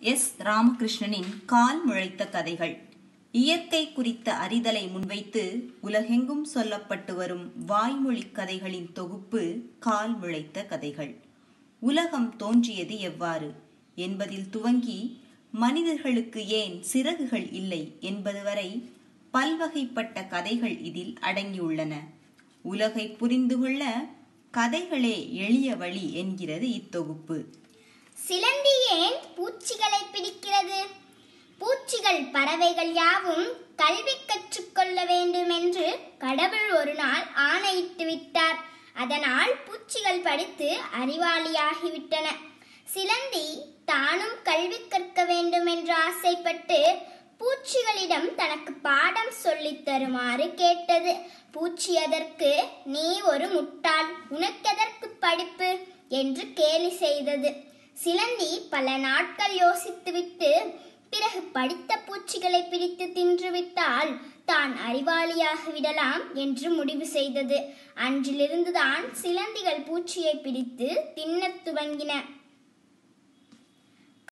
S ராமகிருஷ்ணனின் கால் முளைத்த கதைகள் இயற்கை குறித்த அறிதலை முன்வைத்து உலகெங்கும் சொல்லப்பட்டு வரும் வாய்மொழி கதைகளின் தொகுப்பு கால் முளைத்த கதைகள் உலகம் தோன்றியது எவ்வாறு என்பதில் துவங்கி மனிதர்களுக்கு ஏன் சிறகுகள் இல்லை என்பது வரை பல்வகைப்பட்ட கதைகள் இதில் அடங்கியுள்ளன உலகை புரிந்து கொள்ள கதைகளே எளிய வழி என்கிறது இத்தொகுப்பு சிலந்தி ஏன் பூச்சிகளை பிடிக்கிறது பூச்சிகள் பறவைகள் யாவும் கல்வி கற்றுக்கொள்ள வேண்டும் என்று கடவுள் ஒரு நாள் ஆணையிட்டு விட்டார் அதனால் பூச்சிகள் படித்து அறிவாளியாகிவிட்டன சிலந்தி தானும் கல்வி கற்க வேண்டும் என்று ஆசைப்பட்டு பூச்சிகளிடம் தனக்கு பாடம் சொல்லித் தருமாறு கேட்டது பூச்சி அதற்கு நீ ஒரு முட்டாள் உனக்கெதற்கு படிப்பு என்று கேலி செய்தது சிலந்தி பல நாட்கள் யோசித்துவிட்டு பிறகு படித்த பூச்சிகளை பிரித்து தின்றுவிட்டால் தான் அறிவாளியாக விடலாம் என்று முடிவு செய்தது அன்றிலிருந்துதான் சிலந்திகள் பூச்சியை பிடித்து தின்னத் துவங்கின